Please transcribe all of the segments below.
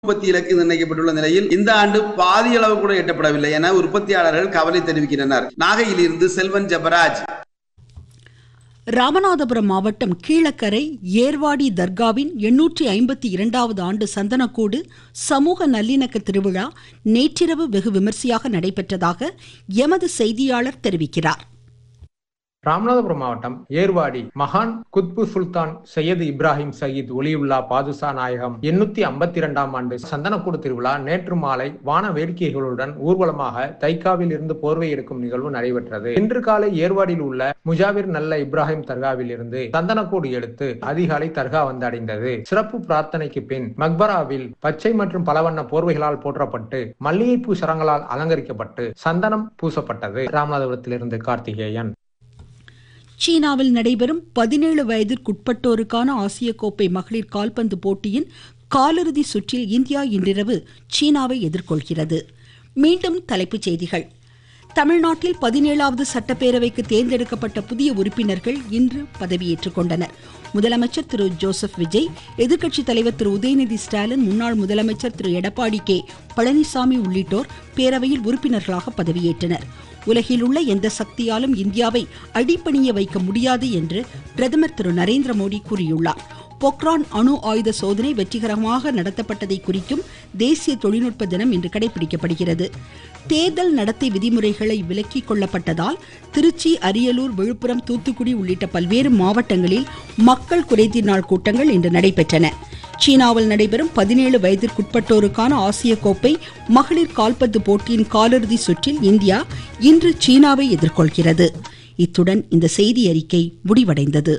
உற்பத்தி இலக்கு நிர்ணயிக்கப்பட்டுள்ள நிலையில் இந்த ஆண்டு பாதி அளவு கூட எட்டப்படவில்லை என உற்பத்தியாளர்கள் கவலை தெரிவிக்கின்றனர் நாகையிலிருந்து செல்வன் ஜபராஜ் ராமநாதபுரம் மாவட்டம் கீழக்கரை ஏர்வாடி தர்காவின் எண்ணூற்றி ஐம்பத்தி இரண்டாவது ஆண்டு சந்தனக்கூடு சமூக நல்லிணக்க திருவிழா நேற்றிரவு வெகு விமர்சையாக நடைபெற்றதாக எமது செய்தியாளர் தெரிவிக்கிறார் ராமநாதபுரம் மாவட்டம் ஏர்வாடி மகான் குத்பு சுல்தான் சையது இப்ராஹிம் சயீத் ஒலியுல்லா பாதுஷா நாயகம் எண்ணூத்தி ஐம்பத்தி இரண்டாம் ஆண்டு சந்தனக்கூடு திருவிழா நேற்று மாலை வான வேடிக்கைகளுடன் ஊர்வலமாக தைக்காவில் இருந்து போர்வை எடுக்கும் நிகழ்வு நடைபெற்றது இன்று காலை ஏர்வாடியில் உள்ள முஜாவிர் நல்ல இப்ராஹிம் தர்காவில் இருந்து சந்தனக்கூடு எடுத்து அதிகாலை தர்கா வந்து அடைந்தது சிறப்பு பிரார்த்தனைக்கு பின் மக்பராவில் பச்சை மற்றும் பலவண்ண போர்வைகளால் போற்றப்பட்டு மல்லிகைப்பூ சரங்களால் அலங்கரிக்கப்பட்டு சந்தனம் பூசப்பட்டது ராமநாதபுரத்திலிருந்து கார்த்திகேயன் சீனாவில் நடைபெறும் பதினேழு வயதிற்குட்பட்டோருக்கான ஆசிய கோப்பை மகளிர் கால்பந்து போட்டியின் காலிறுதி சுற்றில் இந்தியா இன்றிரவு சீனாவை எதிர்கொள்கிறது மீண்டும் தலைப்புச் செய்திகள் தமிழ்நாட்டில் பதினேழாவது சட்டப்பேரவைக்கு தேர்ந்தெடுக்கப்பட்ட புதிய உறுப்பினர்கள் இன்று பதவியேற்றுக் கொண்டனர் முதலமைச்சர் திரு ஜோசப் விஜய் எதிர்க்கட்சித் தலைவர் திரு உதயநிதி ஸ்டாலின் முன்னாள் முதலமைச்சர் திரு எடப்பாடி கே பழனிசாமி உள்ளிட்டோர் பேரவையில் உறுப்பினர்களாக பதவியேற்றனர் உலகில் உள்ள எந்த சக்தியாலும் இந்தியாவை அடிப்பணிய வைக்க முடியாது என்று பிரதமர் திரு நரேந்திர மோடி கூறியுள்ளார் பொக்ரான் அணு ஆயுத சோதனை வெற்றிகரமாக நடத்தப்பட்டதை குறிக்கும் தேசிய தொழில்நுட்ப தினம் இன்று கடைபிடிக்கப்படுகிறது தேர்தல் நடத்தை விதிமுறைகளை விலக்கிக் கொள்ளப்பட்டதால் திருச்சி அரியலூர் விழுப்புரம் தூத்துக்குடி உள்ளிட்ட பல்வேறு மாவட்டங்களில் மக்கள் குறைதீர் நாள் கூட்டங்கள் இன்று நடைபெற்றன சீனாவில் நடைபெறும் பதினேழு வயதிற்குட்பட்டோருக்கான ஆசிய கோப்பை மகளிர் கால்பந்து போட்டியின் காலிறுதி சுற்றில் இந்தியா இன்று சீனாவை எதிர்கொள்கிறது இத்துடன் இந்த செய்தி அறிக்கை முடிவடைந்தது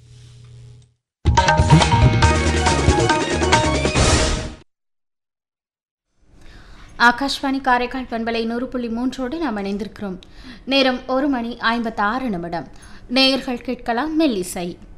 ஆகாஷ்வாணி காரைக்கால் பண்பலை நூறு புள்ளி மூன்றோடு நாம் இணைந்திருக்கிறோம் நேரம் ஒரு மணி ஐம்பத்தாறு நிமிடம் நேயர்கள் கேட்கலாம் மெல்லிசை